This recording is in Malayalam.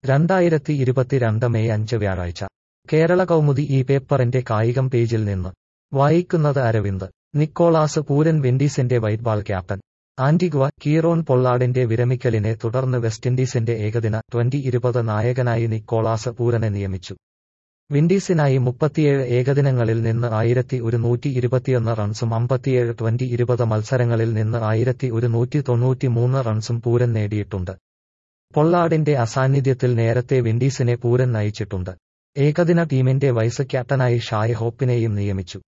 രണ്ടായിരത്തി ഇരുപത്തിരണ്ട് മെയ് അഞ്ച് വ്യാഴാഴ്ച കേരള കൗമുദി ഈ പേപ്പറിന്റെ കായികം പേജിൽ നിന്ന് വായിക്കുന്നത് അരവിന്ദ് നിക്കോളാസ് പൂരൻ വിൻഡീസിന്റെ white ball captain Antigua Kieron പൊള്ളാഡിന്റെ വിരമിക്കലിനെ തുടർന്ന് വെസ്റ്റിൻഡീസിന്റെ ഏകദിന ട്വന്റി ഇരുപത് നായകനായി നിക്കോളാസ് പൂരനെ നിയമിച്ചു വിൻഡീസിനായി മുപ്പത്തിയേഴ് ഏകദിനങ്ങളിൽ നിന്ന് ആയിരത്തി ഒരുന്നൂറ്റി ഇരുപത്തിയൊന്ന് റൺസും അമ്പത്തിയേഴ് ട്വന്റി ഇരുപത് മത്സരങ്ങളിൽ നിന്ന് ആയിരത്തി ഒരുന്നൂറ്റി തൊണ്ണൂറ്റിമൂന്ന് റൺസും പൂരൻ നേടിയിട്ടുണ്ട് പൊള്ളാഡിന്റെ അസാന്നിധ്യത്തിൽ നേരത്തെ വിൻഡീസിനെ പൂരൻ നയിച്ചിട്ടുണ്ട് ഏകദിന ടീമിന്റെ വൈസ് ക്യാപ്റ്റനായി ഷായ് ഹോപ്പിനെയും നിയമിച്ചു